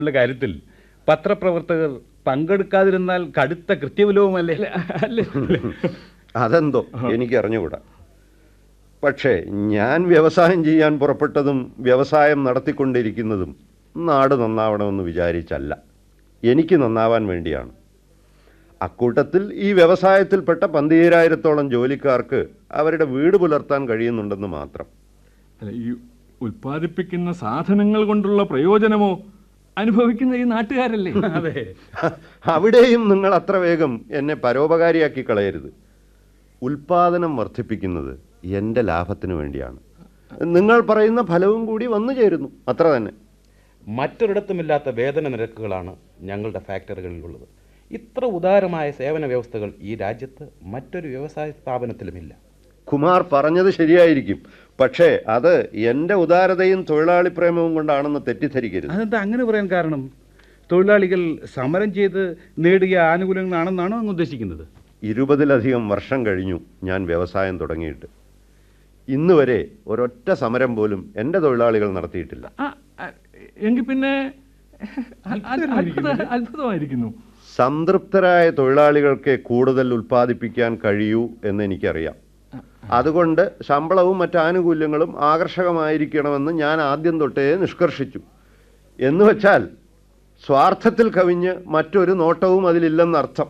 ഉള്ള കാര്യത്തിൽ പത്രപ്രവർത്തകർ പങ്കെടുക്കാതിരുന്നാൽ കടുത്ത കൃത്യവിലോപമല്ലേ അല്ലേ അതെന്തോ എനിക്ക് അറിഞ്ഞുകൂടാ പക്ഷേ ഞാൻ വ്യവസായം ചെയ്യാൻ പുറപ്പെട്ടതും വ്യവസായം നടത്തിക്കൊണ്ടിരിക്കുന്നതും നാട് നന്നാവണമെന്ന് വിചാരിച്ചല്ല എനിക്ക് നന്നാവാൻ വേണ്ടിയാണ് അക്കൂട്ടത്തിൽ ഈ വ്യവസായത്തിൽപ്പെട്ട പന്തീരായിരത്തോളം ജോലിക്കാർക്ക് അവരുടെ വീട് പുലർത്താൻ കഴിയുന്നുണ്ടെന്ന് മാത്രം അല്ല ഈ ഉൽപ്പാദിപ്പിക്കുന്ന സാധനങ്ങൾ കൊണ്ടുള്ള പ്രയോജനമോ അനുഭവിക്കുന്ന ഈ നാട്ടുകാരല്ലേ അതെ അവിടെയും നിങ്ങൾ അത്ര വേഗം എന്നെ പരോപകാരിയാക്കി കളയരുത് ഉൽപാദനം വർദ്ധിപ്പിക്കുന്നത് എൻ്റെ ലാഭത്തിന് വേണ്ടിയാണ് നിങ്ങൾ പറയുന്ന ഫലവും കൂടി വന്നു ചേരുന്നു അത്ര തന്നെ മറ്റൊരിടത്തുമില്ലാത്ത വേതന നിരക്കുകളാണ് ഞങ്ങളുടെ ഫാക്ടറികളിലുള്ളത് ഇത്ര ഉദാരമായ സേവന വ്യവസ്ഥകൾ ഈ രാജ്യത്ത് മറ്റൊരു വ്യവസായ സ്ഥാപനത്തിലുമില്ല കുമാർ പറഞ്ഞത് ശരിയായിരിക്കും പക്ഷേ അത് എൻ്റെ ഉദാരതയും തൊഴിലാളി പ്രേമവും കൊണ്ടാണെന്ന് തെറ്റിദ്ധരിക്കരുത് അതെന്താ അങ്ങനെ പറയാൻ കാരണം തൊഴിലാളികൾ സമരം ചെയ്ത് നേടിയ ആനുകൂല്യങ്ങളാണെന്നാണോ അങ്ങ് ഉദ്ദേശിക്കുന്നത് ഇരുപതിലധികം വർഷം കഴിഞ്ഞു ഞാൻ വ്യവസായം തുടങ്ങിയിട്ട് ഇന്ന് വരെ ഒരൊറ്റ സമരം പോലും എൻ്റെ തൊഴിലാളികൾ നടത്തിയിട്ടില്ല ആ, ആ, എങ്കിൽ പിന്നെ അ- അ- അത്ഭുത- അത്ഭുതമായിരിക്കുന്നു സംതൃപ്തരായ തൊഴിലാളികൾക്ക് കൂടുതൽ ഉൽപ്പാദിപ്പിക്കാൻ കഴിയൂ എന്ന് എനിക്കറിയാം അതുകൊണ്ട് ശമ്പളവും മറ്റ് ആനുകൂല്യങ്ങളും ആകർഷകമായിരിക്കണമെന്ന് ഞാൻ ആദ്യം തൊട്ടേ നിഷ്കർഷിച്ചു എന്ന് വെച്ചാൽ സ്വാർത്ഥത്തിൽ കവിഞ്ഞ് മറ്റൊരു നോട്ടവും അതിലില്ലെന്നർത്ഥം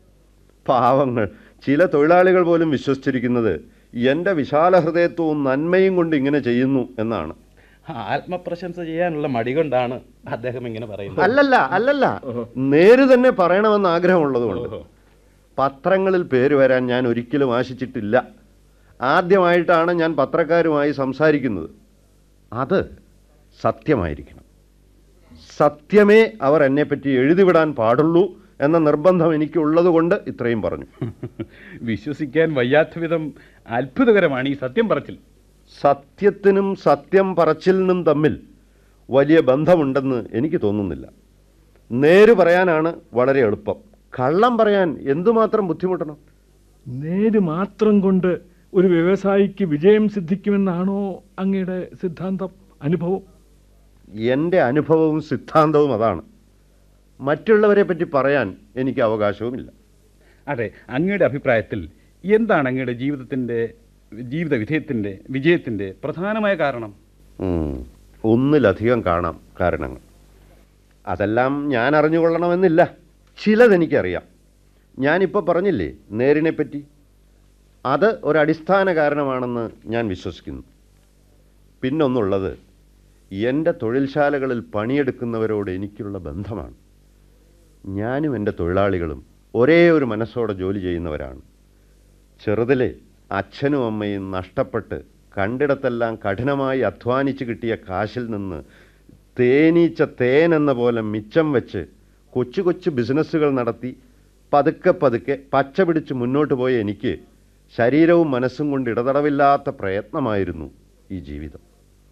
പാവങ്ങൾ ചില തൊഴിലാളികൾ പോലും വിശ്വസിച്ചിരിക്കുന്നത് എൻ്റെ വിശാല ഹൃദയത്വവും നന്മയും കൊണ്ട് ഇങ്ങനെ ചെയ്യുന്നു എന്നാണ് ആത്മപ്രശംസ ചെയ്യാനുള്ള മടി കൊണ്ടാണ് അദ്ദേഹം ഇങ്ങനെ പറയുന്നത് അല്ലല്ല അല്ലല്ല നേര് തന്നെ പറയണമെന്ന് ആഗ്രഹമുള്ളതുകൊണ്ട് പത്രങ്ങളിൽ പേര് വരാൻ ഞാൻ ഒരിക്കലും ആശിച്ചിട്ടില്ല ആദ്യമായിട്ടാണ് ഞാൻ പത്രക്കാരുമായി സംസാരിക്കുന്നത് അത് സത്യമായിരിക്കണം സത്യമേ അവർ എന്നെപ്പറ്റി എഴുതിവിടാൻ പാടുള്ളൂ എന്ന നിർബന്ധം എനിക്കുള്ളത് കൊണ്ട് ഇത്രയും പറഞ്ഞു വിശ്വസിക്കാൻ വയ്യാത്ത വിധം അത്ഭുതകരമാണ് ഈ സത്യം പറച്ചിൽ സത്യത്തിനും സത്യം പറച്ചിലിനും തമ്മിൽ വലിയ ബന്ധമുണ്ടെന്ന് എനിക്ക് തോന്നുന്നില്ല നേര് പറയാനാണ് വളരെ എളുപ്പം കള്ളം പറയാൻ എന്തുമാത്രം ബുദ്ധിമുട്ടണം നേര് മാത്രം കൊണ്ട് ഒരു വ്യവസായിക്ക് വിജയം സിദ്ധിക്കുമെന്നാണോ അങ്ങയുടെ സിദ്ധാന്തം അനുഭവം എൻ്റെ അനുഭവവും സിദ്ധാന്തവും അതാണ് മറ്റുള്ളവരെ പറ്റി പറയാൻ എനിക്ക് അവകാശവുമില്ല അതെ അങ്ങയുടെ അഭിപ്രായത്തിൽ എന്താണ് അങ്ങയുടെ ജീവിതത്തിൻ്റെ ജീവിത വിധേയത്തിൻ്റെ വിജയത്തിൻ്റെ പ്രധാനമായ കാരണം ഉം, ഒന്നിലധികം കാണാം കാരണങ്ങൾ അതെല്ലാം ഞാൻ അറിഞ്ഞുകൊള്ളണമെന്നില്ല ചിലതെനിക്കറിയാം ഞാനിപ്പോൾ പറഞ്ഞില്ലേ നേരിനെപ്പറ്റി അത് ഒരടിസ്ഥാന കാരണമാണെന്ന് ഞാൻ വിശ്വസിക്കുന്നു പിന്നൊന്നുള്ളത് എൻ്റെ തൊഴിൽശാലകളിൽ പണിയെടുക്കുന്നവരോട് എനിക്കുള്ള ബന്ധമാണ് ഞാനും എൻ്റെ തൊഴിലാളികളും ഒരേ ഒരു മനസ്സോടെ ജോലി ചെയ്യുന്നവരാണ് ചെറുതിലെ അച്ഛനും അമ്മയും നഷ്ടപ്പെട്ട് കണ്ടിടത്തെല്ലാം കഠിനമായി അധ്വാനിച്ച് കിട്ടിയ കാശിൽ നിന്ന് തേനീച്ച തേൻ എന്ന പോലെ മിച്ചം വെച്ച് കൊച്ചു കൊച്ചു ബിസിനസ്സുകൾ നടത്തി പതുക്കെ പതുക്കെ പച്ച പിടിച്ച് മുന്നോട്ട് പോയ എനിക്ക് ശരീരവും മനസ്സും കൊണ്ട് ഇടതടവില്ലാത്ത പ്രയത്നമായിരുന്നു ഈ ജീവിതം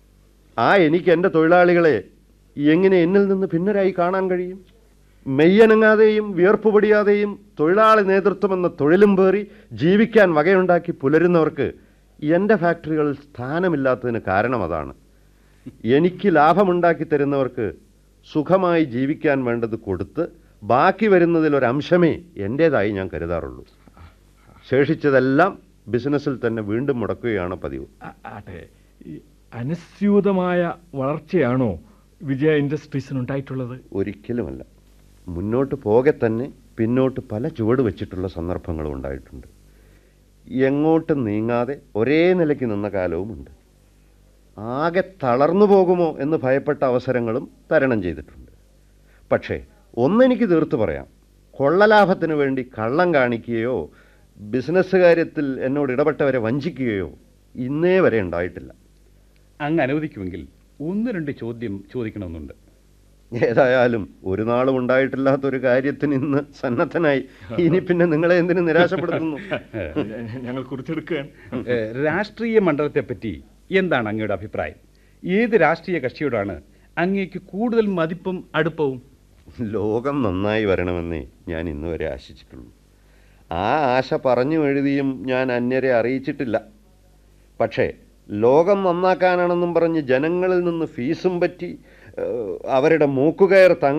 ആ എനിക്ക് എൻ്റെ തൊഴിലാളികളെ എങ്ങനെ എന്നിൽ നിന്ന് ഭിന്നരായി കാണാൻ കഴിയും മെയ്യനങ്ങാതെയും വിയർപ്പുപടിയാതെയും തൊഴിലാളി നേതൃത്വമെന്ന തൊഴിലും പേറി ജീവിക്കാൻ വകയുണ്ടാക്കി പുലരുന്നവർക്ക് എൻ്റെ ഫാക്ടറികളിൽ സ്ഥാനമില്ലാത്തതിന് കാരണം അതാണ് എനിക്ക് ലാഭമുണ്ടാക്കി തരുന്നവർക്ക് സുഖമായി ജീവിക്കാൻ വേണ്ടത് കൊടുത്ത് ബാക്കി വരുന്നതിലൊരംശമേ എൻ്റേതായി ഞാൻ കരുതാറുള്ളൂ ശേഷിച്ചതെല്ലാം ബിസിനസ്സിൽ തന്നെ വീണ്ടും മുടക്കുകയാണ് പതിവ് ആ- ആട്ടെ ഈ അനസ്യൂതമായ വളർച്ചയാണോ വിജയ ഇൻഡസ്ട്രീസിനുണ്ടായിട്ടുള്ളത് ഒരിക്കലുമല്ല മുന്നോട്ട് പോകെ തന്നെ പിന്നോട്ട് പല ചുവട് വെച്ചിട്ടുള്ള സന്ദർഭങ്ങളും ഉണ്ടായിട്ടുണ്ട് എങ്ങോട്ടും നീങ്ങാതെ ഒരേ നിലയ്ക്ക് നിന്ന കാലവുമുണ്ട് ആകെ തളർന്നു പോകുമോ എന്ന് ഭയപ്പെട്ട അവസരങ്ങളും തരണം ചെയ്തിട്ടുണ്ട് പക്ഷേ ഒന്നെനിക്ക് തീർത്തു പറയാം കൊള്ളലാഭത്തിന് വേണ്ടി കള്ളം കാണിക്കുകയോ ബിസിനസ് കാര്യത്തിൽ എന്നോട് ഇടപെട്ടവരെ വഞ്ചിക്കുകയോ ഇന്നേ വരെ ഉണ്ടായിട്ടില്ല അങ്ങ് അനുവദിക്കുമെങ്കിൽ ഒന്ന് രണ്ട് ചോദ്യം ചോദിക്കണമെന്നുണ്ട് ഏതായാലും ഒരു നാളും ഉണ്ടായിട്ടില്ലാത്തൊരു കാര്യത്തിന് ഇന്ന് സന്നദ്ധനായി ഇനി പിന്നെ നിങ്ങളെ എന്തിനു നിരാശപ്പെടുത്തുന്നു ഞങ്ങൾ കുറിച്ചെടുക്കുകയാണ് ഏഹ്, രാഷ്ട്രീയ മണ്ഡലത്തെപ്പറ്റി എന്താണ് അങ്ങയുടെ അഭിപ്രായം ഏത് രാഷ്ട്രീയ കക്ഷിയോടാണ് അങ്ങേക്ക് കൂടുതൽ മതിപ്പും അടുപ്പവും ലോകം നന്നായി വരണമെന്നേ ഞാൻ ഇന്ന് വരെ ആശിച്ചിട്ടുള്ളൂ ആ ആശ പറഞ്ഞു എഴുതിയും ഞാൻ അന്യരെ അറിയിച്ചിട്ടില്ല പക്ഷേ ലോകം നന്നാക്കാനാണെന്നും പറഞ്ഞ് ജനങ്ങളിൽ നിന്ന് ഫീസും പറ്റി ഏഹ്, അവരുടെ മൂക്കുകയർ തങ്ങ